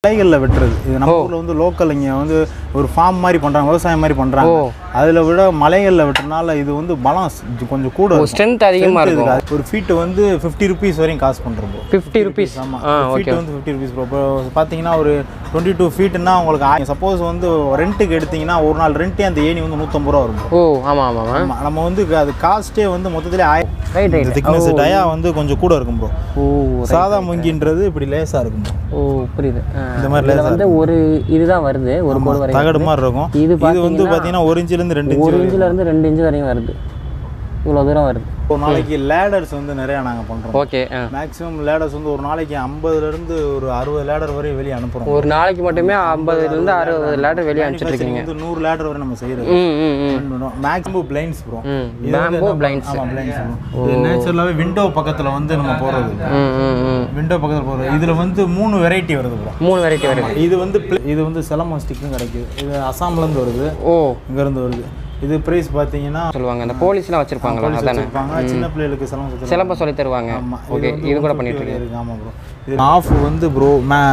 மலைகளில் வெட்டுறது இது நம்ம ஊரில் வந்து லோக்கல் இங்கே வந்து ஒரு ஃபார்ம் மாதிரி பண்ணுறாங்க விவசாயம் மாதிரி பண்ணுறாங்க ஓ. அதில் விட மலைகளில் வெட்டுறதுனால இது வந்து பலம் ஸ்- கொஞ்சம் கூட இருக்கும். ஸ்ட்ரென்த் அதிகமாக Strength இருக்கும் இருக்கு. ஒரு ஃபீட்டு வந்து ஃபிஃப்டி ருபீஸ் வரையும் காசு பண்ணுறோம் ப்ரோ ஃபிஃப்டி ருபீஸ் ஆமாம் ஆ ஃபீட் வந்து ஃபிஃப்டி ருபீஸ் ப்ரோ இப்போ பார்த்தீங்கன்னா ஒரு டுவெண்ட்டி டூ ஃபீட்டுனா உங்களுக்கு சப்போஸ் வந்து ரெண்ட்டுக்கு எடுத்தீங்கன்னா ஒரு நாள் ரெண்ட்டே அந்த ஏணி வந்து நூற்றம்பது ரூபா வரும் bro. ஓ ஆமாம் ஆமாம் ஆமா, நம்ம வந்து அது காஸ்ட்டே வந்து மொத்தத்திலே ஆயிரம் ரைட் ரைட் திக்னஸ் டயா வந்து கொஞ்சம் கூட இருக்கும் ப்ரோ ஓ சாதா முங்கின்றது இப்படி லேசாக இருக்கும் bro. ஓ புரியுது ஆ, இந்த மாதிரி இதுல வந்து ஒரு இதுதான் வருது ஒரு கோடு வரைக்கும் தகடு மாதிரி இருக்கும் இது இது வந்து பார்த்தீங்கன்னா ஒரு இன்ச்சிலேருந்து ரெண்டு இன்ச்சு ஒரு இன்ச்சில் இருந்து ரெண்டு இன்ச்சு வரையும் வருது இவ்வளோ தூரம் வருது ஒரு நாளைக்கு லேடர்ஸ் வந்து நிறையா நாங்கள் பண்ணுறோம் ஓகே ஆ மேக்ஸிமம் லேடர்ஸ் வந்து ஒரு நாளைக்கு ஐம்பதுலேருந்து ஒரு அறுபது லேடர் வரை வெளியே அனுப்புகிறோம் ஒரு நாளைக்கு மட்டுமே ஐம்பதுலேருந்து அறுபது லேட்டர் வெளியே அனுப்பிச்சிட்டு இருக்கீங்க வந்து நூறு லேடர் வரை நம்ம செய்கிறோம் ம் ம் ம் மேக்ஸிமம் பிளைண்ட்ஸ் ப்ரோ ம் பேம்போ பிளைண்ட்ஸ் ஆமாம் பிளைண்ட்ஸ் இது நேச்சுரலாகவே விண்டோ பக்கத்தில் வந்து நம்ம போடுறது ம் ம் ம் விண்டோ பக்கத்தில் போடுறது இதில் வந்து மூணு வெரைட்டி வருது ப்ரோ மூணு வெரைட்டி வருது இது வந்து pl- இது வந்து செலமோ ஸ்டிக்கும் கிடைக்குது இது அசாம்லேருந்து வருது ஓ இங்கேருந்து வருது இது ப்ரைஸ் பார்த்தீங்கன்னா சொல்லுவாங்க அந்த போலீஸ்லாம் வச்சிருப்பாங்களா அதானே வச்சிருப்பாங்க சின்ன பிள்ளைகளுக்கு செலமோ சுத்தம் சிலம்ப சொல்லி தருவாங்க ஓகே இது கூட பண்ணிட்டு இருக்கீங்க இருக்கு ஆமாம் ப்ரோ இது ஆஃப் வந்து ப்ரோ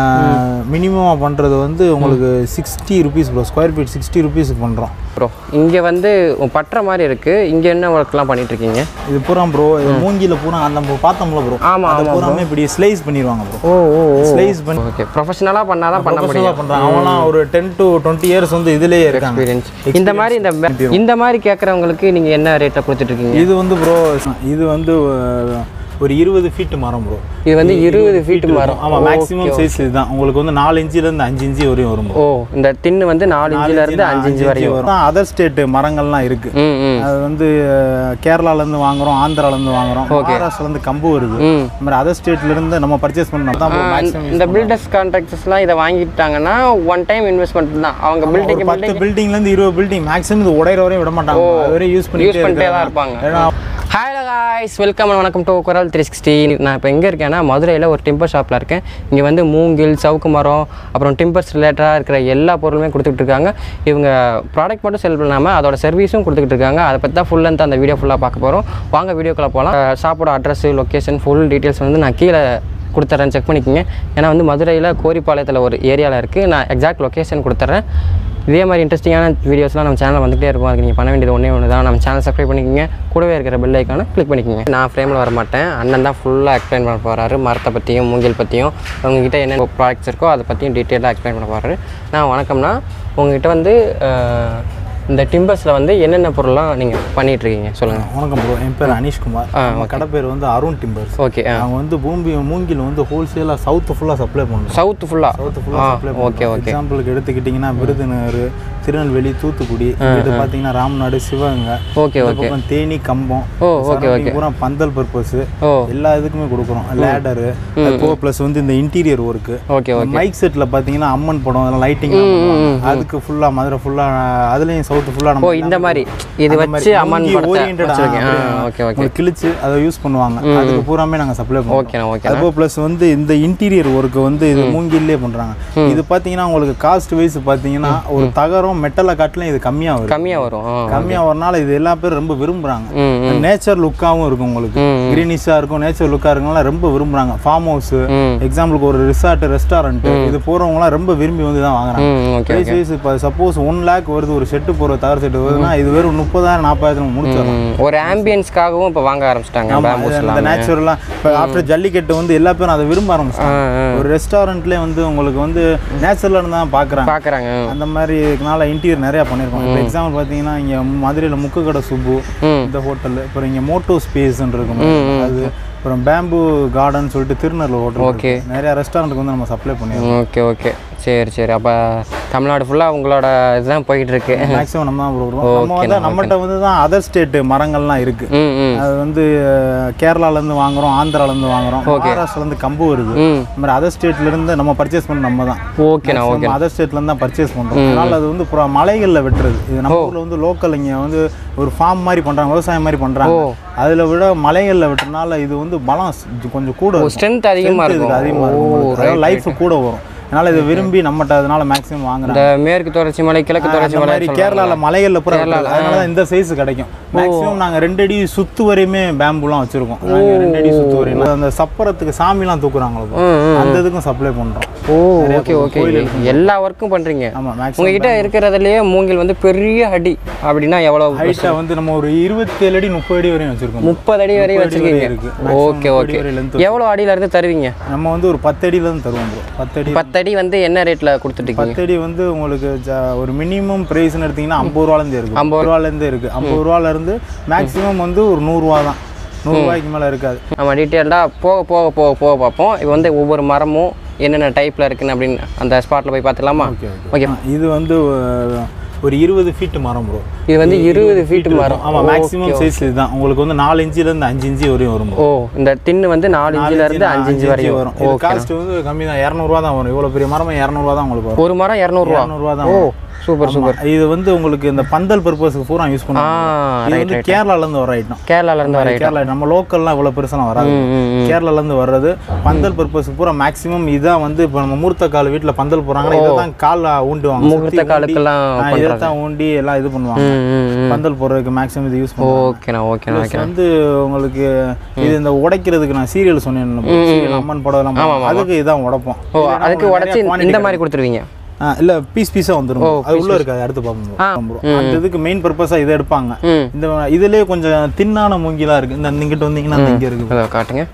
மினிமமாக பண்ணுறது வந்து உங்களுக்கு sixty rupees bro square feet sixty ருபீஸுக்கு பண்ணுறோம் ப்ரோ இங்கே வந்து பட்டுற மாதிரி இருக்கு இங்கே என்ன ஒர்க்லாம் பண்ணிட்டு இருக்கீங்க இது பூரா ப்ரோ இது மூங்கில பூரா அந்த நம்ம பார்த்தோம்ல ப்ரோ ஆமா, அதை பூராமே இப்படி ஸ்லைஸ் பண்ணிடுவாங்க ப்ரோ ஓ ஓ ஸ்லைஸ் பண்ணி ஓகே ப்ரொஃபஷனலாக பண்ணால் தான் பண்ண முடியும் ப்ரொஃபஷனலாக பண்ணுறாங்க அவங்களாம் ஒரு டென் டு டுவெண்ட்டி இயர்ஸ் வந்து இதுலேயே இருக்காங்க எக்ஸ்பீரியன்ஸ் இந்த மாதிரி இந்த இந்த மாதிரி கேட்குறவங்களுக்கு நீங்கள் என்ன ரேட்டில் கொடுத்துட்டு இருக்கீங்க இது வந்து ப்ரோ இது வந்து அஹ், ஒரு இருபது ஃபீட் மரம் ப்ரோ இது வந்து இருபது ஃபீட் மரம் ஆமாம் மேக்ஸிமம் சைஸ் இதுதான் உங்களுக்கு வந்து நாலு இன்ச்சிலேருந்து அஞ்சு இன்ச்சு வரையும் வரும் bro. ஓ இந்த தின்னு வந்து நாலு இன்ச்சில் இருந்து அஞ்சு இன்ச்சு வரையும் வரும் அதர் ஸ்டேட் மரங்கள்லாம் இருக்கு ம் ம் அது வந்து அஹ், கேரளாலேருந்து வாங்குறோம் ஆந்திராலேருந்து வாங்குறோம் மகாராஷ்டிராலேருந்து கம்பு வருது ம் இந்த மாதிரி அதர் ஸ்டேட்லேருந்து நம்ம பர்ச்சேஸ் பண்ணோம் தான் bro maximum இந்த பில்டர்ஸ் கான்ட்ராக்டர்ஸ்லாம் இதை வாங்கிட்டாங்கன்னா ஒன் டைம் இன்வெஸ்ட்மெண்ட் தான் அவங்க பில்டிங் ஒரு பத்து பில்டிங்லேருந்து இருபது பில்டிங் மேக்ஸிமம் இது உடையிற வரையும் விட மாட்டாங்க அது வரையும் யூஸ் யூஸ் பண்ணிட்டே பண்ணிட்டே தான் இருக்காங்க இருப்பாங்க ஏன்னா ஹாய் காய்ஸ் வெல்கம் வணக்கம் டு குரல் த்ரீ சிக்ஸ்டி நான் இப்போ எங்கே இருக்கேன்னா மதுரையில் ஒரு டிம்பர் ஷாப்பில் இருக்கேன் இங்கே வந்து மூங்கில் சவுக்கு மரம் அப்புறம் டிம்பர்ஸ் ரிலேட்டடாக இருக்கிற எல்லா பொருளுமே கொடுத்துட்டு இருக்காங்க இவங்க ப்ராடக்ட் மட்டும் செல் பண்ணாமல் அதோட சர்வீஸும் கொடுத்துட்டு இருக்காங்க அதை பற்றி தான் ஃபுல் அந்த வீடியோ ஃபுல்லாக பார்க்க போகிறோம் வாங்க வீடியோக்குள்ளே போகலாம் ஷாப்போட அட்ரஸ் லொக்கேஷன் ஃபுல் டீட்டெயில்ஸ் வந்து நான் கீழே கொடுத்துட்றேன் செக் பண்ணிக்கோங்க ஏன்னா வந்து மதுரையில் கோரிப்பாளையத்தில் ஒரு ஏரியாவில் இருக்குது நான் எக்ஸாக்ட் லொக்கேஷன் கொடுத்துட்றேன் இதே மாதிரி இன்ட்ரெஸ்டிங்கான வீடியோஸ்லாம் நம்ம சேனலில் வந்துகிட்டே இருக்கும் அதுக்கு நீங்கள் பண்ண வேண்டியது ஒன்றே ஒன்று தான் நம்ம சேனல் சப்ஸ்கிரைப் பண்ணிக்கோங்க கூடவே இருக்கிற பெல் ஐக்கானை கிளிக் பண்ணிக்கோங்க நான் ஃப்ரேமில் வர மாட்டேன் அண்ணன் தான் ஃபுல்லாக எக்ஸ்பிளைன் பண்ண போகிறாரு மரத்தை பற்றியும் மூங்கில் பற்றியும் உங்ககிட்ட என்னென்ன ப்ராடக்ட்ஸ் இருக்கோ அதை பற்றியும் டீட்டெயிலாக எக்ஸ்பிளைன் பண்ண போகிறாரு நான் வணக்கம்னா உங்ககிட்ட வந்து அஹ், இந்த டிம்பர்ஸில் வந்து என்னென்ன பொருள்லாம் நீங்கள் பண்ணிகிட்டு இருக்கீங்க சொல்லுங்கள் வணக்கம் ப்ரோ என் பேர் அனீஷ்குமார் நம்ம கடை பேர் வந்து அருண் டிம்பர்ஸ் ஓகே அவங்க வந்து பூம்பி மூங்கில் வந்து ஹோல்சேலாக சவுத்து ஃபுல்லாக சப்ளை பண்ணுறோம் சவுத் ஃபுல்லாக சவுத்து ஃபுல்லாக சப்ளை ஓகே ஓகே எக்ஸாம்பிளுக்கு எடுத்துக்கிட்டிங்கன்னா விருதுநகர் திருநெல்வேலி தூத்துக்குடி இது பார்த்தீங்கன்னா ராம்நாடு சிவகங்கை ஓகே இந்த ஓகே பக்கம் தேனி கம்பம் ஓ ஓகே ஓகே பூரா பந்தல் பர்பஸ் ஓ எல்லா இதுக்குமே கொடுக்குறோம் லேடரு அது போக ப்ளஸ் வந்து இந்த interior work okay okay mike செட்டில் பார்த்தீங்கன்னா அம்மன் படம் அதெல்லாம் லைட்டிங் அதுக்கு ஃபுல்லாக மதுரை ஃபுல்லாக அதுலேயும் சவுத்து ஃபுல்லாக ஓ நம்ம இந்த மாதிரி இது வச்சு அம்மன் படத்தை வச்சிருக்கேன் ஆ, ஓகே ஓகே கிழிச்சு அதை யூஸ் பண்ணுவாங்க அதுக்கு பூராமே நாங்கள் சப்ளை பண்ணுவோம் ஓகேண்ணா ஓகே அதுபோக ப்ளஸ் வந்து இந்த இன்டீரியர் ஒர்க்கு வந்து இது மூங்கிலே பண்ணுறாங்க இது பார்த்தீங்கன்னா உங்களுக்கு காஸ்ட் வைஸ் பார்த்தீங்கன்னா ஒரு தகரம் மெட்டலை காட்டிலும் இது கம்மியாக வரும் கம்மியாக வரும் ஆ. கம்மியாக வரனால இது எல்லா பேரும் ரொம்ப விரும்புகிறாங்க ம் ம் நேச்சர் லுக்காகவும் இருக்கும் உங்களுக்கு ம், க்ரீனிஷாக இருக்கும் நேச்சர் லுக்காக இருக்கனால ரொம்ப விரும்புகிறாங்க ஃபார்ம் ஹவுஸு ம் எக்ஸாம்பிளுக்கு ஒரு ரிசார்ட் ரெஸ்டாரண்ட் இது போகிறவங்களாம் ரொம்ப விரும்பி வந்து தான் வாங்குறாங்க ம் ஓகே ப்ரைஸ் வைஸ் இப்போ சப்போஸ் ஒன் லேக் வருது ஒரு செட்டு போகிற தகர செட்டு வருதுன்னா இது வெறும் முப்பதாயிரம் நாற்பதாயிரத்துல முடிச்சிடலாம் ம், ஒரு ஆம்பியன்ஸ்க்காகவும் இப்போ வாங்க ஆரம்பிச்சிட்டாங்க ஆமா, இது பேம்பூஸ்லாம் இந்த நேச்சுரலாக இப்போ ஆஃப்டர் ஜல்லிக்கட்டு வந்து எல்லா பேரும் அதை விரும்ப ஆரம்பிச்சிட்டாங்க ஒரு ரெஸ்டாரண்ட்லேயே வந்து உங்களுக்கு வந்து நேச்சுரலாக இருந்து தான் பார்க்குறாங்க பார்க்குறாங்க அந்த மாதிரி இருக்கனால இன்டீரியர் நிறையா பண்ணியிருக்கோம் இப்போ எக்ஸாம்பிள் பார்த்தீங்கன்னா இங்கே மதுரையில் முக்கு கடை சுப்பு ம் இந்த ஹோட்டல் அப்புறம் இங்கே மோட்டோ ஸ்பேஸ்ன்னு இருக்கும் அது அப்புறம் பேம்பு கார்டன் சொல்லிட்டு திருநெல்வேலி ஹோட்டல் ஓகே நிறைய ரெஸ்டாரண்ட்டுக்கு வந்து நம்ம சப்ளை பண்ணிடுறோம் ஓகே ஓகே சரி சரி அப்போ தமிழ்நாடு ஃபுல்லாக உங்களோட இதுதான் போயிட்டு இருக்கு மேக்ஸிமம் நம்ம தான் கொடுக்குறோம் நம்ம வந்து நம்மகிட்ட வந்து தான் அதர் ஸ்டேட் மரங்கள்லாம் இருக்கு ம் ம் அது வந்து அஹ், கேரளாலேருந்து வாங்குறோம் ஆந்திராலேருந்து வாங்குறோம் மகாராஷ்டிராலேருந்து கம்பு வருது ம் இந்த மாதிரி அதர் ஸ்டேட்லேருந்து நம்ம பர்ச்சேஸ் பண்ண நம்ம தான் ஓகேண்ணா ஓகே அதர் ஸ்டேட்லேருந்து தான் பர்ச்சேஸ் பண்ணுறோம் அதனால அது வந்து புறா மலைகளில் வெட்டுறது இது நம்ம ஊரில் வந்து லோக்கல் இங்கே வந்து ஒரு ஃபார்ம் மாதிரி பண்ணுறாங்க விவசாயம் மாதிரி பண்ணுறாங்க அதில் விட மலைகளில் வெட்டுறதுனால இது வந்து பலம் ஸ்- கொஞ்சம் கூட இருக்கும். ஸ்ட்ரென்த் அதிகமாக இதுக்கு இருக்கும் அதிகமாக இருக்கும் உங்களுக்கு. அதாவது லைஃப் கூட வரும் அதனால இதை விரும்பி நம்மகிட்ட அதனால மேக்ஸிமம் வாங்குறாங்க இந்த மேற்கு தொடர்ச்சி மலை கிழக்கு தொடர்ச்சி அந்த மலை மாதிரி கேரளால மலைகள்ல பூரா வெட்டுறது. அதனால தான் இந்த சைஸ் கிடைக்கும் மேக்ஸிமம் நாங்க ரெண்டு அடி சுத்து வரையுமே பேம்புலாம் வச்சிருக்கோம் நாங்க ரெண்டு அடி சுத்து வரையும் அந்த சப்பரத்துக்கு சாமிலாம் தூக்குறாங்களோ அந்த இதுக்கும் சப்ளை பண்றோம் ஓ ஓகே ஓகே எல்லா ஒர்க்கும் பண்றீங்க ஆமா மேக்ஸிமம் உங்ககிட்ட இருக்கிறதுலயே மூங்கில் வந்து பெரிய அடி அப்படின்னா எவ்வளவு ஹைட்டா வந்து நம்ம ஒரு இருபத்தேழு அடி முப்பது அடி வரையும் வச்சிருக்கோம் முப்பது அடி வரையும் வச்சிருக்கீங்க இருக்கு. ஓகே ஓகே வரை length எவ்வளோ அடியில இருந்து தருவீங்க நம்ம வந்து ஒரு பத்து அடியில இருந்து தருவோம் ப்ரோ பத்து அடி பத்து அடி வந்து என்ன ரேட்ல கொடுத்துட்டு இருக்கீங்க பத்து அடி வந்து உங்களுக்கு ஜ- ஒரு மினிமம் ப்ரைஸ்னு எடுத்தீங்கன்னா ஐம்பது ரூபாலேருந்து இருக்கு ஐம்பது ஐம்பது ரூபாலேருந்து இருக்கு ஐம்பது ரூபாலேருந்து மேக்ஸிமம் வந்து ஒரு நூறுரூவா தான் நூறுரூவாய்க்கு மேலே இருக்காது நம்ம டீட்டெயில்டாக போக போக போக போக பார்ப்போம் இப்போ வந்து ஒவ்வொரு மரமும் என்னென்ன டைப்பில் இருக்குன்னு அப்படின்னு அந்த ஸ்பாட்டில் போய் பார்த்துலாமா ஓகே ஆ, இது வந்து அஹ், ஒரு இருபது ஃபீட் மரம் ப்ரோ இது வந்து இருபது ஃபீட் மரம் ஆமாம் மேக்ஸிமம் சைஸ் இதுதான் உங்களுக்கு வந்து நாலு இன்ச்சிலேருந்து அஞ்சு இன்ச்சு வரையும் வரும் bro. ஓ இந்த டின்னு வந்து நாலு இன்ச்சில் இருந்து அஞ்சு இன்ச்சு வரையும் வரும் இது காஸ்ட் வந்து கம்மி தான் இரநூறுவா தான் வரும் இவ்வளோ பெரிய மரமா இரநூறுவா தான் உங்களுக்கு வரும் ஒரு மரம் இரநூறுவா இரநூறுவா தான் ஓ வரும். சூப்பர் சூப்பர் ஆமா. இது வந்து உங்களுக்கு இந்த பந்தல் பர்பஸ்க்கு பூரா யூஸ் ஆ பண்ணுவாங்க இது வந்து கேரளாலேருந்து வர ஐட்டம் கேரளாலேருந்து வர கேரளா நம்ம லோக்கல்லாம் இவ்வளோ பெருசெல்லாம் வராது ம், ம், கேரளாலேருந்து வர்றது பந்தல் பர்பஸ்க்கு பூரா மேக்ஸிமம் இதான் வந்து இப்போ நம்ம மூர்த்த கால் வீட்டில் பந்தல் போகிறாங்கன்னா இதை தான் கால் ஊண்டுவாங்க முகூர்த்த காலுக்கெல்லாம் இதை தான் ஊண்டி எல்லாம் இது பண்ணுவாங்க ம் ம் ம் பந்தல் போடுறதுக்கு மேக்ஸிமம் இது யூஸ் பண்ணுவாங்க ஓகேண்ணா ஓகேண்ணா Plus வந்து உங்களுக்கு இது இந்த உடைக்கிறதுக்கு நான் சீரியல் சொன்னேன் சீரியல் அம்மன் படம் எல்லாம் போடுவாங்க. அதுக்கு இதான் உடைப்போம் ஓ அதுக்கு உடச்சி இந்த மாதிரி கொடுத்துருவீங்க ஆ, இல்ல பீஸ் பீஸா வந்துரும் அது உள்ள இருக்காது அடுத்து பார்ப்போம் bro. அந்த இதுக்கு மெயின் பர்பஸா இதை எடுப்பாங்க ம் இந்த இதுலயே கொஞ்சம் தின்னான மூங்கிலா இருக்கு இந்த இங்கிட்ட வந்தீங்கன்னா அந்த இங்க இருக்கு அதை காட்டுங்க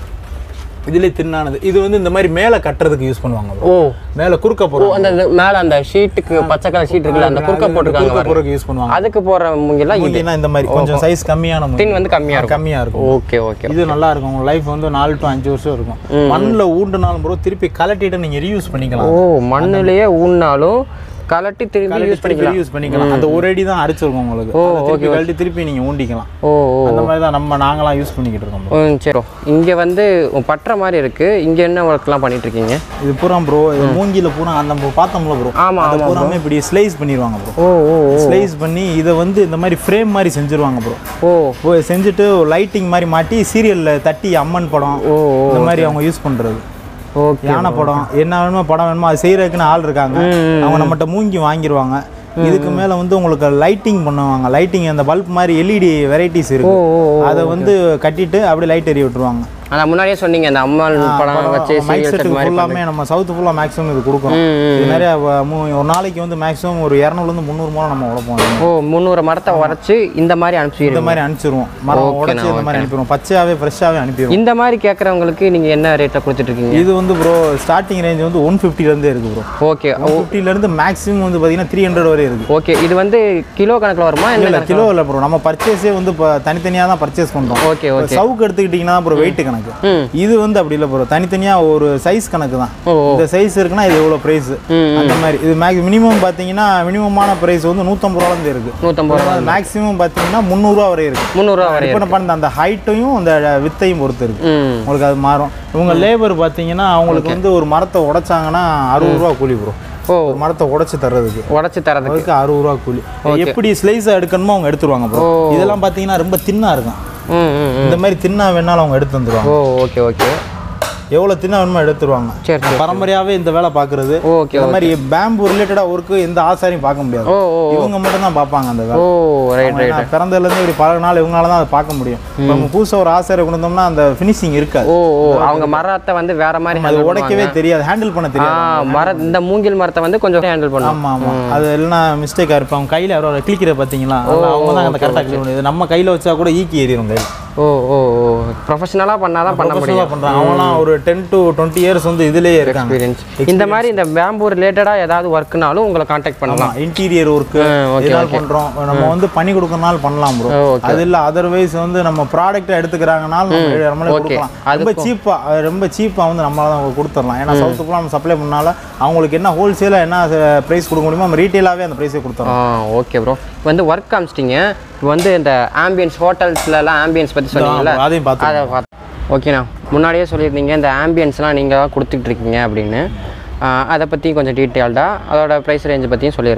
இதுலயே தின்னானது இது வந்து இந்த மாதிரி மேல கட்டுறதுக்கு யூஸ் பண்ணுவாங்க bro. ஓ மேல குறுக்க ஓ போறோம் அந்த இது மேல அந்த ஷீட்டுக்கு பச்சை கலர் ஷீட் இருக்குல்ல அந்த குறுக்க போட்டிருக்காங்க குறுக்க பாருங்க. போறதுக்கு யூஸ் பண்ணுவாங்க அதுக்கு போற மூங்கிலாம் இது மூங்கில்னா இந்த மாதிரி கொஞ்சம் சைஸ் கம்மியான மூங்கில் டின் வந்து கம்மியா இருக்கும் கம்மியா இருக்கும் ஓகே ஓகே இது நல்லா இருக்கும் உங்க லைஃப் வந்து நாலு டு அஞ்சு வருஷம் இருக்கும் மண்ணுல ஊண்டுனாலும் ப்ரோ திருப்பி கலட்டிட்டு நீங்க ரீயூஸ் பண்ணிக்கலாம் ஓ மண்ணுலயே ஊன்னாலும் கலட்டி திரும்பி யூஸ் பண்ணிக்கலாம் யூஸ் பண்ணிக்கலாம் அந்த ஒரு அடி தான் அடிச்சிருக்கும் உங்களுக்கு அதை திருப்பி கழட்டி திருப்பி நீங்க ஊண்டிக்கலாம் ஓ ஓ அந்த மாதிரி தான் நம்ம நாங்களாம் யூஸ் பண்ணிக்கிட்டு இருக்கோம் bro. ம், சரி இங்க வந்து பற்ற மாதிரி இருக்கு இங்க என்ன ஒர்க்லாம் பண்ணிட்டு இருக்கீங்க இது பூரா ப்ரோ இது மூங்கில பூரா அந்த நம்ம பார்த்தோம்ல ப்ரோ ஆமா அந்த பூராமே இப்படி ஸ்லைஸ் பண்ணிடுவாங்க ப்ரோ ஓ ஓ ஸ்லைஸ் பண்ணி இதை வந்து இந்த மாதிரி ஃப்ரேம் மாதிரி செஞ்சுருவாங்க ப்ரோ ஓ செஞ்சுட்டு லைட்டிங் மாதிரி மாட்டி சீரியல்ல தட்டி அம்மன் படம் ஓ ஓ இந்த மாதிரி அவங்க யூஸ் பண்றது ஓகே யானை படம் என்ன வேணுமோ படம் வேணுமோ அது செய்யறதுக்குன்னு ஆள் இருக்காங்க அவங்க நம்மகிட்ட மூங்கி வாங்கிடுவாங்க இதுக்கு மேல வந்து உங்களுக்கு லைட்டிங் பண்ணுவாங்க லைட்டிங் அந்த பல்ப் மாதிரி எல்இடி வெரைட்டிஸ் இருக்கு ஓ, ஓ, அதை வந்து கட்டிட்டு அப்படியே லைட் எரிய விட்டுருவாங்க அதான் முன்னாடியே சொன்னீங்க அந்த அம்மாள் படம் வச்சு மைக் சீரியல் செட் செட்டுக்கு மாதிரி ஃபுல்லாமே நம்ம சவுத் ஃபுல்லாக மேக்ஸிமம் இது கொடுக்குறோம் ம், ம். இது நிறைய வ- மூ- ஒரு நாளைக்கு வந்து மேக்ஸிமம் ஒரு இரநூறுலேருந்து முந்நூறு மூலம் நம்ம உழைப்போம் ஓ முந்நூறு மரத்தை உரைச்சு இந்த மாதிரி இந்த அனுப்பிச்சிடுங்க மாதிரி அனுப்பிச்சிருவோம் மரம் உடச்சி இந்த மாதிரி அனுப்பிடுவோம் பச்சையாவே ஃப்ரெஷ்ஷாகவே அனுப்பிடுவோம் இந்த மாதிரி கேட்குறவங்களுக்கு நீங்க என்ன ரேட்டில் கொடுத்துட்டு இருக்கீங்க இது வந்து ப்ரோ ஸ்டார்டிங் ரேஞ்ச் வந்து ஒன் ஃபிஃப்டிலேருந்தே இருக்கு ப்ரோ ஓகே ஒன் ஃபிஃப்டிலேருந்து மேக்ஸிமம் வந்து பார்த்தீங்கன்னா த்ரீ ஹண்ட்ரட் வரை இருக்கு ஓகே இது வந்து கிலோ கணக்குல வருமா என்ன இல்லை கிலோ இல்லை ப்ரோ நம்ம பர்ச்சேஸே வந்து இப்போ தனித்தனியாக தான் பர்ச்சேஸ் பண்ணுறோம் ஓகே இப்போ ஓகே சவுக்கு எடுத்துக்கிட்டிங்கன்னா ப்ரோ வெயிட் கணக்கு ம் இது வந்து அப்படி இல்லை ப்ரோ தனித்தனியாக ஒரு சைஸ் கணக்கு தான் ஓ ஓ. இந்த சைஸ் இருக்குன்னா இது எவ்வளோ ப்ரைஸ் ம் அந்த மாதிரி இது மேக்ஸ் மினிமம் பார்த்தீங்கன்னா மினிமமான ப்ரைஸ் வந்து நூற்றம்பது ரூபாலேருந்து இருக்கு நூற்றம்பது ரூபா மேக்ஸிமம் பார்த்தீங்கன்னா முந்நூறுரூவா வரை இருக்கு முந்நூறுரூவா வரையும் இப்போ பண்ண அந்த ஹைட்டையும் அந்த வித்தையும் பொறுத்து இருக்கு ம் உங்களுக்கு அது மாறும் இவங்க லேபர் பார்த்தீங்கன்னா அவங்களுக்கு வந்து ஒரு மரத்தை உடைச்சாங்கன்னா அறுபது ரூபா கூலி ப்ரோ ஓ ஒரு மரத்தை உடைச்சு தர்றதுக்கு உடச்சி தரதுக்கு அதுக்கு அறுபது ரூபா கூலி எப்படி ஸ்லைஸாக எடுக்கணுமோ அவங்க எடுத்துருவாங்க ப்ரோ இதெல்லாம் பார்த்தீங்கன்னா ரொம்ப தின்னா இருக்கும் ம் ம் ம். இந்த மாதிரி தின்னா வேணாலும் அவங்க எடுத்து வந்துருவாங்க ஓ ஓகே ஓகே எவ்வளோ தின்னா வேணுமோ எடுத்துருவாங்க சரி சரி பரம்பரையாவே இந்த வேலை பார்க்கறது ஓகே இந்த மாதிரி பேம்பு ரிலேட்டடாக ஒர்க்கு எந்த ஆசாரியும் பார்க்க முடியாது ஓ ஓ இவங்க மட்டும் தான் பார்ப்பாங்க அந்த வேலை ஓ ரைட் ரைட் ஏன்னா பிறந்ததுலேருந்து இப்படி பல நாள் இவங்களால தான் அதை பார்க்க முடியும் இப்போ நம்ம புதுசாக ஒரு ஆசாரி கொண்டு வந்தோம்னா அந்த ஃபினிஷிங் இருக்காது ஓ ஓ அவங்க மரத்தை வந்து வேற மாதிரி அது handle உடைக்கவே தெரியாது ஹேண்டில் பண்ண ஆ தெரியாது மர இந்த மூங்கில் மரத்தை வந்து கொஞ்சம் ஹேண்டில் பண்ணும் ஆமா ஆமா அது இல்லைன்னா மிஸ்டேக்காக இருப்போம் அவங்க கையில் யாரோ கிளிக்கிற பார்த்தீங்களா அவங்க தான் அந்த கரெக்டாக கிளிக் முடியுது நம்ம கையில் வச்சா கூட ஈக்கி ஏறிடும் கையில் ஓ ஓ ஓ ப்ரொஃபஷனலாக பண்ணாதான் பண்ண முடியும் ப்ரொஃபஷனலாக பண்ணுறாங்க அவங்களாம் ஒரு டென் டு டுவெண்ட்டி இயர்ஸ் வந்து இதுலேயே இருக்காங்க எக்ஸ்பீரியன்ஸ் இந்த மாதிரி இந்த பேம்பு ரிலேட்டடாக ஏதாவது ஒர்க்குனாலும் உங்களை காண்டாக்ட் பண்ணலாம் இன்டீரியர் ஒர்க்கு ஓகே ஏதாவது பண்ணுறோம் நம்ம வந்து பண்ணி கொடுக்கறனால பண்ணலாம் ப்ரோ ஓ, okay. அது இல்லை அதர்வைஸ் வந்து நம்ம ப்ராடக்ட்டை எடுத்துக்கிறாங்கனாலும் நம்ம நம்மளே கொடுக்கலாம் ரொம்ப சீப்பாக ரொம்ப சீப்பாக வந்து நம்மளால தான் கொடுத்துடலாம் ஏன்னா சவுத்து ஃபுல்லாக நம்ம சப்ளை பண்ணால அவங்களுக்கு என்ன ஹோல்சேலாக என்ன ப்ரைஸ் கொடுக்க முடியுமோ நம்ம ரீட்டெயிலாகவே அந்த ப்ரைஸே கொடுத்துறோம் ஆ ஓகே ப்ரோ வந்து ஒர்க் காமிச்சிட்டிங்க இப்போ வந்து இந்த ஆம்பியன்ஸ் ஹோட்டல்ஸ்லலாம் ஆம்பியன்ஸ் பற்றி சொன்னீங்கல்ல அதையும் பார்த்து அதை பார்த்து ஓகேண்ணா முன்னாடியே சொல்லியிருந்தீங்க இந்த ஆம்பியன்ஸ்லாம் நீங்கள் தான் கொடுத்துட்டு இருக்கீங்க அப்படின்னு ஆ, அதை பற்றி கொஞ்சம் டீட்டெயில்டாக அதோட ப்ரைஸ் ரேஞ்சை பற்றியும் சொல்லிடுங்க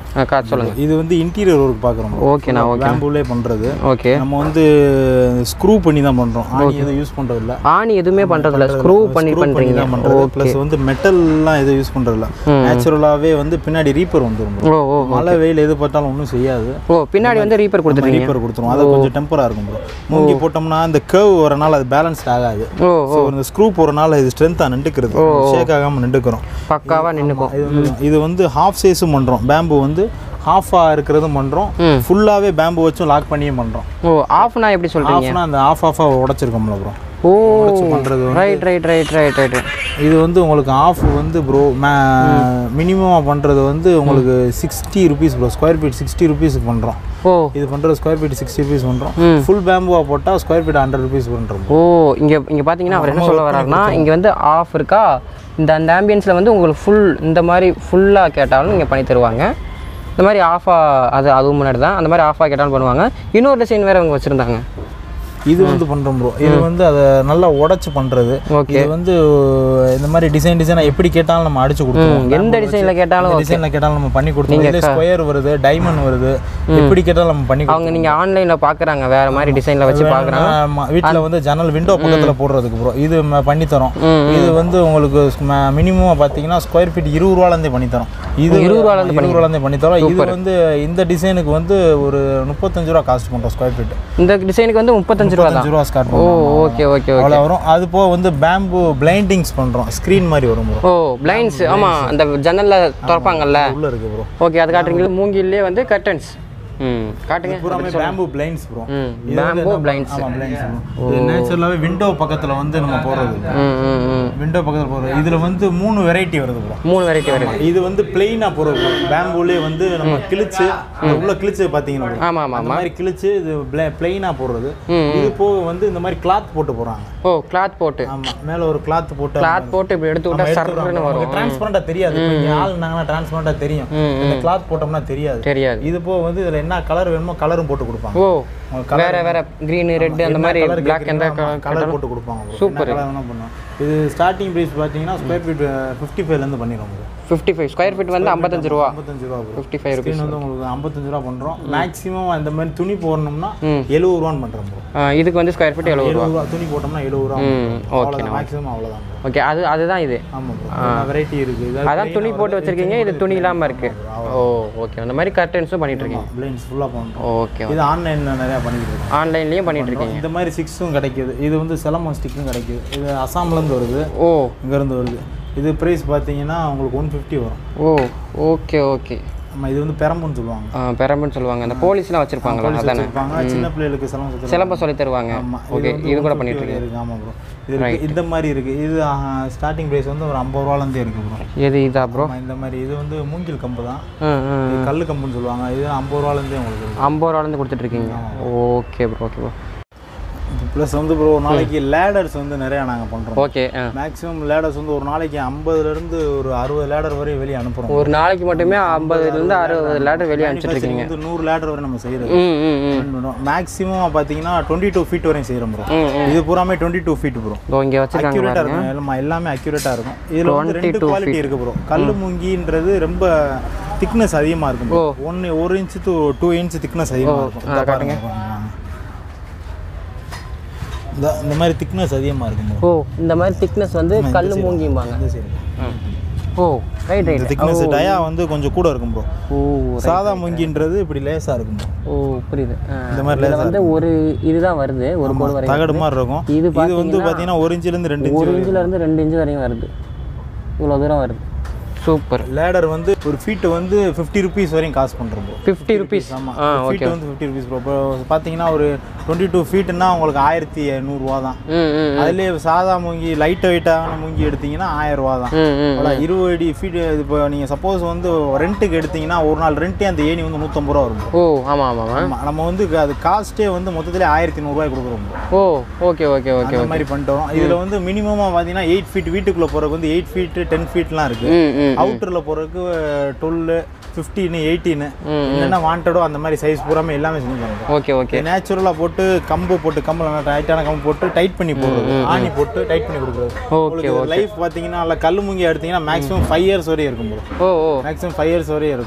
ஆ கா சொல்லுங்கள் இது வந்து இன்டீரியர் ஒர்க் பார்க்குறோம் ஓகேண்ணா ஓகே பேம்பூலே பண்ணுறது ஓகே நம்ம வந்து ஸ்க்ரூ பண்ணி தான் பண்ணுறோம் ஆணி எதுவும் யூஸ் பண்ணுறது இல்லை ஆணி எதுவுமே பண்ணுறதில்ல ஸ்க்ரூ பண்ணி பண்ணி பண்ணுறீங்க தான் பண்ணுறது ப்ளஸ் வந்து மெட்டல்லாம் எதுவும் யூஸ் பண்ணுறது இல்லை நேச்சுரலாகவே வந்து பின்னாடி ரீப்பர் வந்துடும் bro. ஓ ஓ மழை வெயில் எது பார்த்தாலும் ஒன்றும் செய்யாது ஓ பின்னாடி வந்து ரீப்பர் கொடுத்துருக்கீங்க ரீப்பர் கொடுத்துரும் அது கொஞ்சம் டெம்பராக இருக்கும் ப்ரோ மூங்கி போட்டோம்னா இந்த கேர்வ் வரனால அது பேலன்ஸ் ஆகாது ஓ ஸோ இந்த ஸ்க்ரூ போகிறனால இது ஸ்ட்ரென்த்தாக நின்றுக்கிறது ஷேக் ஆகாமல் நின்றுக்கிறோம் பக்காவாக நின்றுக்கும் இது வந்து இது வந்து ஹாஃப் சைஸும் பண்ணுறோம் பேம்பு வந்து ஹாஃபாக இருக்கிறதும் பண்ணுறோம் ஃபுல்லாகவே பேம்பு வச்சும் லாக் பண்ணியும் பண்ணுறோம் ஓ ஆஃப்னா எப்படி சொல்கிறீங்க ஆஃப்னா அந்த ஆஃப் ஆஃபாக உடச்சிருக்கோம்ல ப்ரோ ஓ பண்ணுறது right right right right right இது வந்து உங்களுக்கு ஆஃப் வந்து ப்ரோ மினிமமாக பண்ணுறது வந்து உங்களுக்கு sixty rupees bro square feet sixty ருபீஸுக்கு பண்ணுறோம் ஓ இது பண்ணுறது ஸ்கொயர் ஃபீட் சிக்ஸ்டி ருபீஸ் பண்ணுறோம் ஃபுல் பேம்புவாக போட்டால் ஸ்கொயர் ஃபீட் ஹண்ட்ரட் ருபீஸ் பண்ணுறோம் ஓ இங்கே இங்கே பார்த்தீங்கன்னா அவர் என்ன சொல்ல வர்றாருன்னா இங்கே வந்து ஆஃப் இருக்கா இந்த அந்த ஆம்பியன்ஸில் வந்து உங்களுக்கு ஃபுல் இந்த மாதிரி ஃபுல்லாக கேட்டாலும் நீங்கள் பண்ணி தருவாங்க இந்த மாதிரி ஆஃபாக அது அதுவும் முன்னாடி தான் அந்த மாதிரி ஆஃபாக கேட்டாலும் பண்ணுவாங்க இன்னொரு டிசைன் வேறு அவங்க வச்சுருந்தாங்க இது வந்து பண்ணுறோம் ப்ரோ இது வந்து அதை நல்லா உடச்சி பண்ணுறது Okay. இது வந்து இந்த மாதிரி டிசைன் டிசைனாக எப்படி கேட்டாலும் நம்ம அடிச்சு கொடுத்துருவோம் எந்த டிசைனில் கேட்டாலும் டிசைனில் கேட்டாலும் நம்ம பண்ணி கொடுத்துருவோம் இதில் ஸ்கொயர் வருது டைமண்ட் வருது எப்படி கேட்டாலும் நம்ம பண்ணி அவங்க நீங்கள் ஆன்லைனில் பார்க்குறாங்க வேறு மாதிரி டிசைனில் வச்சு பார்க்குறாங்க கொடுத்துருவோம் வீட்டில் வந்து ஜன்னல் விண்டோ பக்கத்தில் போடுறதுக்கு ப்ரோ இது ம- பண்ணி தரோம் இது வந்து உங்களுக்கு மினிமம் பார்த்தீங்கன்னா ஸ்கொயர் ஃபீட் இருபது ரூபாலேருந்தே பண்ணி தரோம் இது இருபது ரூபாலேருந்து இருபது ரூபாலேருந்தே பண்ணி தரோம் இது வந்து இந்த டிசைனுக்கு வந்து ஒரு முப்பத்தஞ்சு ரூபா காஸ்ட் பண்ணுறோம் ஸ்கொயர் ஃபீட் இந்த டிசைனுக்கு வந்து முப்பத்தஞ்சு ரூபா தான் முப்பத்தஞ்சு ரூபா ஸ்டார்ட் ஓ பண்ணுறோம் ஓகே ஓகே ஓகே அவ்வளோ வரும் அது போக வந்து பேம்பு பிளைண்டிங்ஸ் பண்ணுறோம் ஸ்க்ரீன் மாதிரி வரும் ப்ரோ ஓ பிளைண்ட்ஸ் ஆமாம் அந்த ஜன்னலில் திறப்பாங்கல்ல உள்ளே இருக்கு ப்ரோ ஓகே அது காட்டுறீங்களா மூங்கிலே வந்து கர்டன்ஸ் ம் காட்டுங்க பூராமே பேம்பு பிளைண்ட்ஸ் ப்ரோ ம் பேம்போ பிளைண்ட்ஸ் ஆமாம் பிளைண்ட்ஸ் இது நேச்சுரலாகவே விண்டோ பக்கத்தில் வந்து நம்ம போடுறது ம் ம் ம் விண்டோ பக்கத்தில் போடுறது இதில் வந்து மூணு வெரைட்டி வருது ப்ரோ மூணு வெரைட்டி வருது இது வந்து பிளெயினாக போடுறது பேம்பூலே வந்து நம்ம கிழிச்சு இந்த உள்ள கிழிச்சு பார்த்தீங்கன்னா bro. ஆமாம் ஆமாம் அந்த மாதிரி கிழிச்சு இது பிளெயினாக போடுறது இது போக வந்து இந்த மாதிரி கிளாத் போட்டு போடுறாங்க ஓ கிளாத் போட்டு ஆமாம் மேலே ஒரு கிளாத் போட்டு கிளாத் போட்டு இப்படி எடுத்து விட்டா சர்ன்னு வரும் டிரான்ஸ்பரண்டாக தெரியாது இப்போ இங்கே ஆள் இருந்தாங்கன்னா டிரான்ஸ்பரண்டாக தெரியும் இந்த கிளாத் போட்டோம்னா தெரியாது தெரியாது இது போக வந்து இதில் என்ன கலர் வேணுமோ கலரும் போட்டு கொடுப்பாங்க ஓ உங்களுக்கு வேற வேற கிரீன் ரெட் அந்த மாதிரி பிளாக் எந்த கலர் போட்டு கொடுப்பாங்க சூப்பர் கலர் வேணா பண்ணுவோம் இது ஸ்டார்டிங் ப்ரைஸ் பார்த்தீங்கன்னா ஸ்கொயர் ஃபீட் ஃபிஃப்டி ஃபைவ்லேருந்து பண்ணிடுவோம் bro. Fifty five square feet வந்து ஐம்பத்தஞ்சு ரூபா ஐம்பத்தஞ்சு ரூபா bro fifty five rupees screen வந்து உங்களுக்கு ஐம்பத்தஞ்சு ரூபா பண்ணுறோம் மேக்ஸிமம் அந்த மாதிரி துணி போடணும்னா எழுபது ரூபான்னு பண்ணுறோம் ப்ரோ இதுக்கு வந்து ஸ்கொயர் ஃபீட் எழுபது ரூபா எழுபது ரூபா துணி போட்டோம்னா எழுபது ரூபா ம் ஓகே அவ்வளோதான் மேக்ஸிமம் அவ்வளோதான் ப்ரோ ஓகே அது அதுதான் இது ஆமாம் ப்ரோ வெரைட்டி இருக்குது இது அதான் துணி போட்டு வச்சிருக்கீங்க இது துணி இல்லாமல் இருக்கு ஓ ஓகே அந்த மாதிரி கர்டன்ஸும் பண்ணிட்டு இருக்கீங்க பிளைன்ஸ் ஃபுல்லாக பண்ணுறோம் ஓகே இது ஆன்லைனில் நிறையா பண்ணிட்டு இருக்கோம் ஆன்லைன்லேயும் பண்ணிட்டு இருக்கீங்க இந்த மாதிரி சிக்ஸும் கிடைக்குது இது வந்து செலமோ ஸ்டிக்கும் கிடைக்குது இது அசாம்லேருந்து வருது ஓ இங்கேருந்து வருது இது ப்ரைஸ் பார்த்தீங்கன்னா உங்களுக்கு ஒன் ஃபிஃப்டி வரும் ஓ ஓகே ஓகே நம்ம இது வந்து பெரம்புன்னு சொல்லுவாங்க பெரம்புன்னு சொல்லுவாங்க அந்த போலீஸ்லாம் வச்சிருப்பாங்களா அதானே இருப்பாங்க சின்ன பிள்ளைகளுக்கு சிலம்பம் சுற்றுறாங்க சிலம்ப சொல்லி தருவாங்க ஆமாம் ஓகே இது கூட பண்ணிட்டு இருக்கீங்க இருக்கு ஆமாம் ப்ரோ இது இருக்கு இந்த மாதிரி இருக்கு இது ஸ்டார்டிங் ப்ரைஸ் வந்து ஒரு ஐம்பது ரூபாலேருந்தே இருக்கு ப்ரோ எது இதா ப்ரோ இந்த மாதிரி இது வந்து மூங்கில் கம்பு தான் ம் ம் இது கல் கம்புன்னு சொல்லுவாங்க இது ஐம்பது ரூபாலேருந்தே உங்களுக்கு இருக்கு ஐம்பது ரூபாலேருந்து கொடுத்துட்ருக்கீங்க okay bro okay bro plus வந்து ப்ரோ நாளைக்கு லேடர்ஸ் வந்து நிறையா நாங்கள் பண்ணுறோம் ஓகே ஆ மேக்ஸிமம் லேடர்ஸ் வந்து ஒரு நாளைக்கு ஐம்பதுலேருந்து ஒரு அறுபது லேடர் வரை வெளியே அனுப்புகிறோம் ஒரு நாளைக்கு மட்டுமே ஐம்பதுலேருந்து அறுபது லேட்டர் வெளியே அனுப்பிச்சிட்ருக்கீங்க வந்து நூறு லேடர் வரை நம்ம செய்கிறோம் ம் ம் ம் மேக்ஸிமம் பார்த்தீங்கன்னா டுவெண்ட்டி டூ ஃபீட் வரையும் செய்கிறோம் ப்ரோ ம், இது பூராமே டுவெண்ட்டி டூ ஃபீட் ப்ரோ இதோ இங்கே வச்சிருக்காங்க அக்யூரேட்டாக இருக்கும் எல்லாமே எல்லாமே அக்யூரேட்டாக இருக்கும் இதில் வந்து ரெண்டு குவாலிட்டி இருக்குது ப்ரோ கல் முங்கின்றது ரொம்ப திக்னஸ் அதிகமாக இருக்கும் bro. ஒன்று ஒரு inch two two inch thickness அதிகமாக இருக்கும் இந்த பாருங்க இந்த இந்த மாதிரி திக்னஸ் அதிகமாக இருக்கும் bro. ஓ இந்த மாதிரி திக்னஸ் வந்து கல் மூங்கிம்பாங்க இந்த சைடு ஓ ரைட் இந்த ரைட் திக்னஸ் டயா வந்து கொஞ்சம் கூட இருக்கும் ப்ரோ ஓ சாதா முங்கின்றது இப்படி லேசாக இருக்கும் bro. ஓ புரியுது ஆ. இந்த மாதிரி இதுல வந்து ஒரு இதுதான் வருது ஒரு கோடு வரைக்கும் தகடு மாதிரி இருக்கும் இது இது வந்து பார்த்தீங்கன்னா ஒரு இன்ச்சிலேருந்து ரெண்டு ஒரு இன்ச்சு இன்ச்சில் இருந்து ரெண்டு இன்ச்சு வரையும் வருது இவ்வளோ தூரம் வருது சூப்பர் லேடர் வந்து ஒரு ஃபீட்டு வந்து ஃபிஃப்டி ருபீஸ் வரையும் காசு பண்ணுறோம் ப்ரோ ஃபிஃப்டி ருபீஸ் ஆமாம் ஆ ஃபீட் வந்து ஃபிஃப்டி ருபீஸ் ப்ரோ இப்போ பார்த்தீங்கன்னா ஒரு டுவெண்ட்டி டூ ஃபீட்டுன்னா உங்களுக்கு ஆயிரத்தி இரநூறுவா தான் ம் ம் அதுலேயே சாதா மூங்கி லைட் வெயிட்டான மூங்கி எடுத்தீங்கன்னா ஆயிரம் ரூபா தான் ம் ம் அவ்வளோ இருபது அடி ஃபீட் இப்போ நீங்கள் சப்போஸ் வந்து ரெண்ட்டுக்கு எடுத்தீங்கன்னா ஒரு நாள் ரெண்ட்டே அந்த ஏணி வந்து நூற்றம்பது ரூபா வரும் bro. ஓ ஆமாம் ஆமாம் ஆமா, நம்ம வந்து அது காஸ்ட்டே வந்து மொத்தத்திலே ஆயிரத்தி நூறுரூவாய் கொடுக்குறோம் bro. ஓ ஓகே ஓகே ஓகே அந்த மாதிரி பண்ணிட்டு வரோம் இதில் வந்து மினிமமாக பார்த்தீங்கன்னா எயிட் ஃபீட் வீட்டுக்குள்ளே போகிறதுக்கு வந்து எயிட் ஃபீட்டு டென் ஃபீட்லாம் இருக்குது ம் ம் அவுட்டரில் போகிறதுக்கு டுவெல்லு ஃபிஃப்டீனு எயிட்டீனு என்னென்ன வாண்டடோ அந்த மாதிரி சைஸ் பூராமே எல்லாமே செஞ்சுருக்காங்க ஓகே ஓகே நேச்சுரலாக போட்டு கம்பு போட்டு கம்பில் டைட்டான கம்பு போட்டு டைட் பண்ணி போடுறது ஆணி போட்டு டைட் பண்ணி கொடுக்குறது ஓகே உங்களுக்கு லைஃப் பார்த்தீங்கன்னா நல்லா கல் முங்கி எடுத்தீங்கன்னா மேக்ஸிமம் ஃபைவ் இயர்ஸ் வரையும் இருக்கும் bro ஓ ஓ மேக்ஸிமம் ஃபைவ் இயர்ஸ் வரையும் இருக்கும்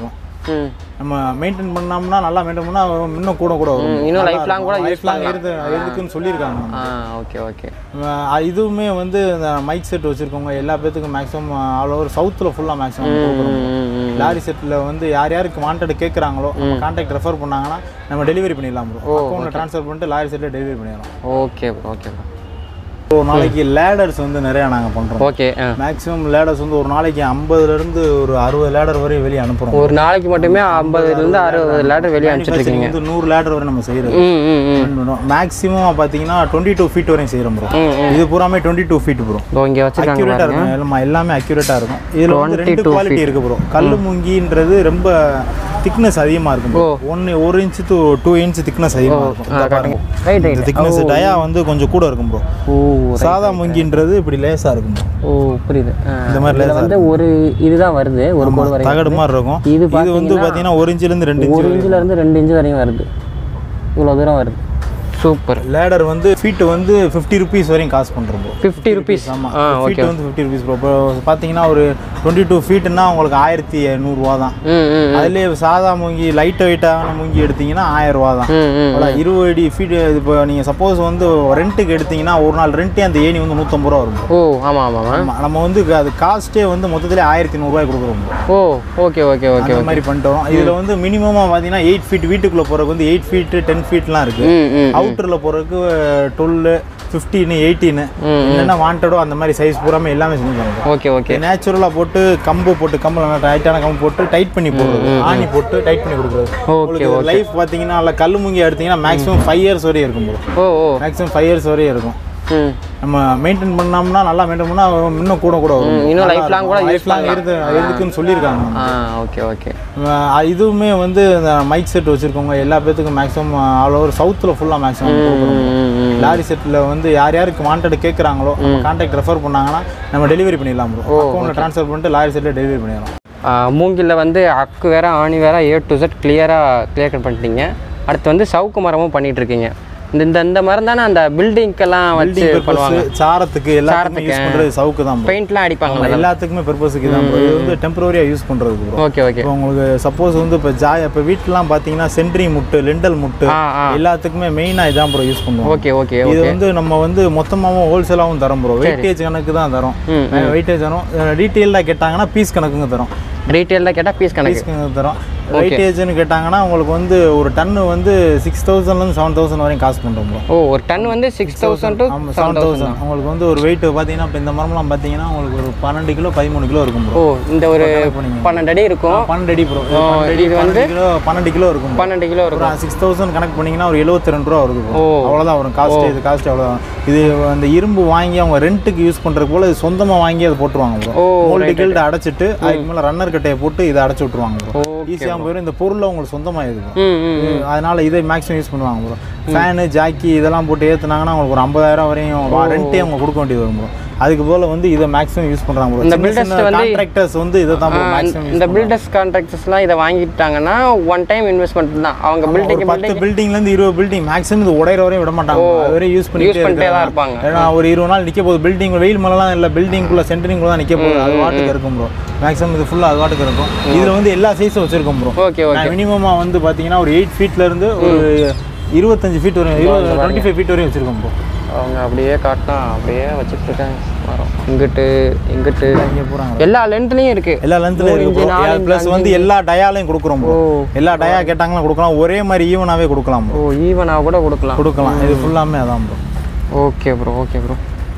ம் நம்ம மெயின்டைன் பண்ணோம்னா நல்லா மெயின்டைன் பண்ணா இன்னும் கூட கூட வரும் இன்னும் life long கூட use லைஃப் லாங் இருந்து இருக்குன்னு சொல்லியிருக்காங்க ஆ ஓகே ஓகே அஹ் இதுவுமே வந்து இந்த மைக் செட் வச்சிருக்கவங்க எல்லா பேத்துக்கும் மேக்ஸிமம் ஆல் ஓவர் சவுத்தில் ஃபுல்லாக மேக்ஸிமம் லாரி செட்டில் வந்து யார் யாருக்கு வாண்டட் கேட்குறாங்களோ நம்ம கான்டாக்ட் ரெஃபர் பண்ணாங்கன்னா நம்ம டெலிவரி பண்ணிடலாம் ப்ரோ அக்கௌண்ட்டில் ட்ரான்ஸ்ஃபர் பண்ணிட்டு லாரி செட்டில் டெலிவரி பண்ணிடலாம் ஓகே ப்ரோ ஓகே ப்ரோ ஒரு நாளைக்கு லேடர்ஸ் வந்து நிறையா நாங்கள் பண்ணுறோம் ஓகே ஆ மேக்ஸிமம் லேடர்ஸ் வந்து ஒரு நாளைக்கு ஐம்பதுலேருந்து ஒரு அறுபது லேடர் வரை வெளியே அனுப்புகிறோம் ஒரு நாளைக்கு மட்டுமே ஐம்பதுலேருந்து அறுபது லேட்டர் வெளியே அனுப்பிச்சிட்ருக்கீங்க வந்து நூறு லேடர் வரை நம்ம செய்கிறோம் ம் ம் ம் மேக்ஸிமம் பார்த்தீங்கன்னா டுவெண்ட்டி டூ ஃபீட் வரையும் செய்கிறோம் ப்ரோ ம், இது பூராமே டுவெண்ட்டி டூ ஃபீட் ப்ரோ இதோ இங்கே வச்சுருக்காங்க அக்யூரேட்டாக இருக்கும் எல்லாமே எல்லாமே அக்யூரேட்டாக இருக்கும் இதில் வந்து ரெண்டு 22 குவாலிட்டி இருக்கு ப்ரோ கல் முங்கின்றது ரொம்ப திக்னஸ் அதிகமாக இருக்கும் bro. ஒன்று ஒரு inch to two inch thickness அதிகமாக இருக்கும் இந்த பாருங்க ரைட் இந்த ரைட் திக்னஸ் டயா வந்து கொஞ்சம் கூட இருக்கும் ப்ரோ ஓ சாதா முங்கின்றது இப்படி லேசாக இருக்கும் bro. ஓ புரியுது ஆ, இந்த மாதிரி இதுல வந்து ஒரு இதுதான் வருது ஒரு கோடு வரைக்கும் தகடு மாதிரி இருக்கும் இது இது வந்து பார்த்தீங்கன்னா ஒரு இன்ச்சிலேருந்து ரெண்டு இன்ச் ஒரு இன்ச்சில் இருந்து ரெண்டு இன்ச்சு வரையும் வருது இவ்வளோ தூரம் வருது சூப்பர் லேடர் வந்து ஃபீட் வந்து ஃபிஃப்டி ருபீஸ் வரையும் காசு பண்ணுறோம் ப்ரோ ஃபிஃப்டி ருபீஸ் ஆமாம் ஆ ஃபீட் வந்து ஃபிஃப்டி ருபீஸ் ப்ரோ இப்போ பார்த்தீங்கன்னா ஒரு டுவெண்ட்டி டூ ஃபீட்டுன்னா உங்களுக்கு ஆயிரத்தி இரநூறுவா தான் ம் ம் அதுலேயே சாதா மூங்கி லைட் வெயிட்டான மூங்கி எடுத்தீங்கன்னா ஆயிரம் ரூபா தான் ம் ம் அவ்வளோ இருபது அடி ஃபீட் இப்போ நீங்கள் சப்போஸ் வந்து ரெண்ட்டுக்கு எடுத்தீங்கன்னா ஒரு நாள் ரெண்ட்டே அந்த ஏணி வந்து நூற்றம்பது ரூபா வரும் ஓ ஆமாம் ஆமாம் ஆமா, நம்ம வந்து அது காஸ்ட்டே வந்து மொத்தத்திலே ஆயிரத்தி நூறுரூவாய் கொடுக்குறோம் ஓ ஓகே ஓகே ஓகே அந்த மாதிரி பண்ணிட்டு வரோம் இதில் வந்து மினிமமாக பார்த்தீங்கன்னா எயிட் ஃபீட் வீட்டுக்குள்ளே போகிறதுக்கு வந்து எயிட் ஃபீட்டு டென் ஃபீட்லாம் இருக்குது ம் ம் அவுட்டரில் போகிறதுக்கு டுவெல்லு ஃபிஃப்டீனு எயிட்டீனு என்னென்ன வாண்டடோ அந்த மாதிரி சைஸ் பூராமே எல்லாமே செஞ்சுருக்காங்க ஓகே ஓகே நேச்சுரலாக போட்டு கம்பு போட்டு கம்பு நல்லா டைட்டான கம்பு போட்டு டைட் பண்ணி போடுறது ஆணி போட்டு டைட் பண்ணி கொடுக்குறது உங்களுக்கு லைஃப் பார்த்தீங்கன்னா நல்லா கல் முங்கி எடுத்தீங்கன்னா மேக்ஸிமம் ஃபைவ் இயர்ஸ் வரையும் இருக்கும் bro. ஓ ஓ மேக்ஸிமம் ஃபைவ் இயர்ஸ் வரையும் இருக்கும் ம் நம்ம மெயின்டைன் பண்ணோம்னா நல்லா மெயின்டைன் பண்ணால் இன்னும் கூட கூட வரும் இன்னும் life long கூட use லைஃப் லாங் இருந்து இருக்குன்னு சொல்லியிருக்காங்க ஆ ஓகே ஓகே அஹ் இதுவுமே வந்து இந்த மைக் செட் வச்சுருக்கவங்க எல்லா பேத்துக்கும் மேக்ஸிமம் ஆல் ஓவர் சவுத்தில் ஃபுல்லாக மேக்ஸிமம் ம் ம் லாரி செட்டில் வந்து யார் யாருக்கு வாண்டட் கேட்குறாங்களோ நம்ம கான்டாக்ட் ரெஃபர் பண்ணாங்கன்னா நம்ம டெலிவரி பண்ணிடலாம் ப்ரோ அக்கௌண்ட்டில் ட்ரான்ஸ்ஃபர் பண்ணிட்டு லாரி செட்டில் டெலிவரி பண்ணிடலாம் மூங்கிலில் வந்து அக்கு வேற ஆணி வேற ஏ டு செட் கிளியராக கிளியர் கட் பண்ணிட்டீங்க அடுத்து வந்து சவுக்கு மரமும் பண்ணிட்டு இருக்கீங்க இந்த இந்த இந்த மரம் தானே அந்த பில்டிங்க்கெல்லாம் வச்சு பில்டிங் பண்ணுவாங்க பர்பஸ் சாரத்துக்கு எல்லாத்துக்குமே யூஸ் பண்ணுறது சவுக்கு தான் bro. பெயிண்ட்லாம் அடிப்பாங்க ஆமா, எல்லாத்துக்குமே பர்பஸுக்கு தான் bro. இது வந்து டெம்பரரியாக யூஸ் பண்ணுறது ப்ரோ ஓகே ஓகே இப்போ உங்களுக்கு சப்போஸ் வந்து இப்போ ஜாய் இப்போ வீட்டிலாம் பார்த்தீங்கன்னா சென்ட்ரி முட்டு லெண்டல் முட்டு ஆ ஆ எல்லாத்துக்குமே மெயினாக இதான் ப்ரோ யூஸ் பண்ணுவோம் ஓகே ஓகே இது வந்து நம்ம வந்து மொத்தமாகவும் ஹோல்சேலாகவும் தரோம் ப்ரோ வெயிட்டேஜ் கணக்கு தான் தரோம் ம், வெயிட்டேஜ் தரோம் டீட்டெயிலாக கேட்டாங்கன்னா பீஸ் கணக்குங்க தரோம் ரீட்டெயிலில் கேட்டால் பீஸ் கணக்கு பீஸ் கணக்கு தரோம் வெயிட்டேஜ்னு கேட்டாங்கன்னா உங்களுக்கு வந்து ஒரு டன்னு வந்து சிக்ஸ் தௌசண்ட்லேருந்து செவன் தௌசண்ட் வரையும் காசு பண்ணுறோம் ப்ரோ ஓ ஒரு டன் வந்து சிக்ஸ் தௌசண்ட் டு ஆமாம் செவன் தௌசண்ட் உங்களுக்கு வந்து ஒரு வெயிட் பார்த்தீங்கன்னா இப்போ இந்த மரம்லாம் பார்த்தீங்கன்னா உங்களுக்கு ஒரு பன்னெண்டு கிலோ பதிமூணு கிலோ இருக்கும் ப்ரோ ஓ இந்த ஒரு பன்னெண்டு அடி இருக்கும் பன்னெண்டு அடி ப்ரோ பன்னெண்டு அடி பன்னெண்டு கிலோ பன்னெண்டு கிலோ இருக்கும் பன்னெண்டு கிலோ இருக்கும் ஒரு சிக்ஸ் தௌசண்ட் கணக்கு பண்ணீங்கன்னா ஒரு எழுபத்தி ரெண்டு ரூபா வருது bro. ஓ. அவ்வளோதான் வரும் காஸ்ட் இது காஸ்ட் அவ்வளோதான் இது அந்த இரும்பு வாங்கி அவங்க ரெண்ட்டுக்கு யூஸ் பண்ணுறது போல இது சொந்தமாக வாங்கி அதை போட்டுருவாங்க ப்ரோ ஓ, மோல்டு கில்டு அடைச்சிட்டு அதுக்கு மேலே ரன்னர் கட்டையை போட்டு இதை அடைச்சி விட்ருவாங்க ப்ரோ ஓகே ஈஸியாக போயிடும் இந்த பொருளை உங்களுக்கு சொந்தமாக இருக்கும் ம் ம் அதனால இதை மேக்ஸிமம் யூஸ் பண்ணுவாங்க ப்ரோ ஃபேனு ஜாக்கி இதெல்லாம் போட்டு ஏற்றுனாங்கன்னா உங்களுக்கு ஒரு ஐம்பதாயிரம் வரையும் ரெண்டே அவங்க கொடுக்க வேண்டியது வரும் ப்ரோ அதுக்கு போல வந்து இதை மேக்ஸிமம் யூஸ் பண்ணுறாங்க ப்ரோ இந்த இந்த builders வந்து- கான்ட்ராக்டர்ஸ் வந்து இதை தான் ப்ரோ மேக்ஸிமம் இந்த பில்டர்ஸ் கான்ட்ராக்டர்ஸ்லாம் இதை வாங்கிட்டாங்கன்னா ஒன் டைம் இன்வெஸ்ட்மெண்ட் தான் அவங்க பில்டிங் ஒரு பத்து பில்டிங்ல இருந்து இருபது பில்டிங் மேக்ஸிமம் இது உடையிற வரையும் விட மாட்டாங்க அது வரையும் யூஸ் பண்ணிட்டே யூஸ் பண்ணிட்டே தான் இருக்காங்க இருப்பாங்க ஏன்னா ஒரு இருபது நாள் நிக்க போகுது பில்டிங் வெயில் மழைலாம் இல்லை பில்டிங்குள்ள சென்டரிங்குள்ள தான் நிக்க போகுது அது வாட்டுக்கு இருக்கும் ப்ரோ மேக்ஸிமம் இது ஃபுல்லாக அது வாட்டுக்கு இருக்கும் இதுல வந்து எல்லா சைஸும் வச்சிருக்கோம் ப்ரோ ஓகே ஓகே மினிமமாக வந்து பார்த்தீங்கன்னா ஒரு எயிட் ஃபீட்ல இருந்து ஒரு இருபத்தஞ்சு ஃபீட் வரையும் இருபது டுவெண்ட்டி ஃபைவ் ஃபீட் வரையும் வச்சிருக்கோம் ப்ரோ அவங்க அப்படியே காட்டினா அப்படியே வச்சுட்டு இருக்காங்க மரம் இங்கிட்டு இங்கிட்டு இங்கே போகிறாங்க எல்லா லென்த்லையும் இருக்கு எல்லா லென்த்ல மூணு இருக்கு இன்ச்சு, நாலு ப்ரோ இன்ச்சு, ப்ளஸ் வந்து எல்லா டயாலையும் கொடுக்குறோம் ப்ரோ ஓ எல்லா டயா கேட்டாங்கன்னா கொடுக்கலாம் ஒரே மாதிரி ஈவனாவே கொடுக்கலாம் bro. ஓ ஈவனாக கூட கொடுக்கலாம் கொடுக்கலாம் இது ஃபுல்லாமே அதான் bro okay bro okay bro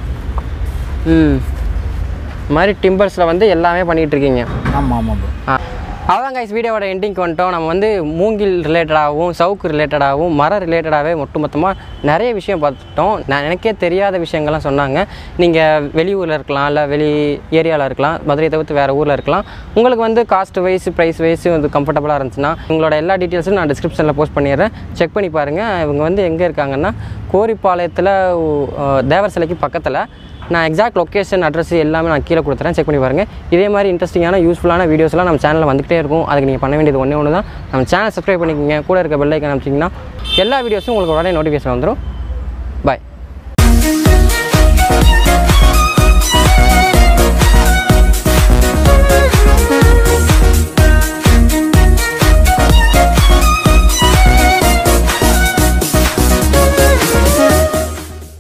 ம் இது மாதிரி டிம்பர்ஸில் வந்து எல்லாமே பண்ணிகிட்டு இருக்கீங்க ஆமாம் ஆமாம் ப்ரோ ஆ அவ்வளோதான் கைஸ் வீடியோவோட எண்டிங்க்கு வந்துட்டோம் நம்ம வந்து மூங்கில் ரிலேட்டடாகவும் சவுக்கு ரிலேட்டடாகவும் மர ரிலேட்டடாகவே ஒட்டு மொத்தமாக நிறைய விஷயம் பார்த்துட்டோம் நான் எனக்கே தெரியாத விஷயங்கள்லாம் சொன்னாங்க நீங்கள் வெளியூரில் இருக்கலாம் இல்லை வெளி ஏரியாவில் இருக்கலாம் மதுரையை தவிர்த்து வேறு ஊரில் இருக்கலாம் உங்களுக்கு வந்து காஸ்ட் வைஸ் ப்ரைஸ் வைஸ் வந்து கம்ஃபர்டபுளாக இருந்துச்சுன்னா உங்களோட எல்லா டீட்டெயில்ஸும் நான் டிஸ்கிரிப்ஷனில் போஸ்ட் பண்ணிடுறேன் செக் பண்ணி பாருங்கள் இவங்க வந்து எங்கே இருக்காங்கன்னா கோரிப்பாளையத்தில் அஹ், தேவர் சிலைக்கு பக்கத்தில் நான் எக்ஸாக்ட் லொக்கேஷன் அட்ரஸ் எல்லாமே நான் கீழே கொடுத்துறேன் செக் பண்ணி பாருங்கள் இதே மாதிரி இன்ட்ரெஸ்டிங்கான யூஸ்ஃபுல்லான வீடியோஸ்லாம் நம்ம சேனலில் வந்துகிட்டே இருக்கும் அதுக்கு நீங்கள் பண்ண வேண்டியது ஒன்றே ஒன்று தான் நம்ம சேனல் சப்ஸ்கிரைப் பண்ணிக்கோங்க கூட இருக்க பெல் ஐக்கன் அமைச்சிங்கன்னா எல்லா வீடியோஸும் உங்களுக்கு உடனே நோட்டிஃபிகேஷன் வந்துடும் பாய்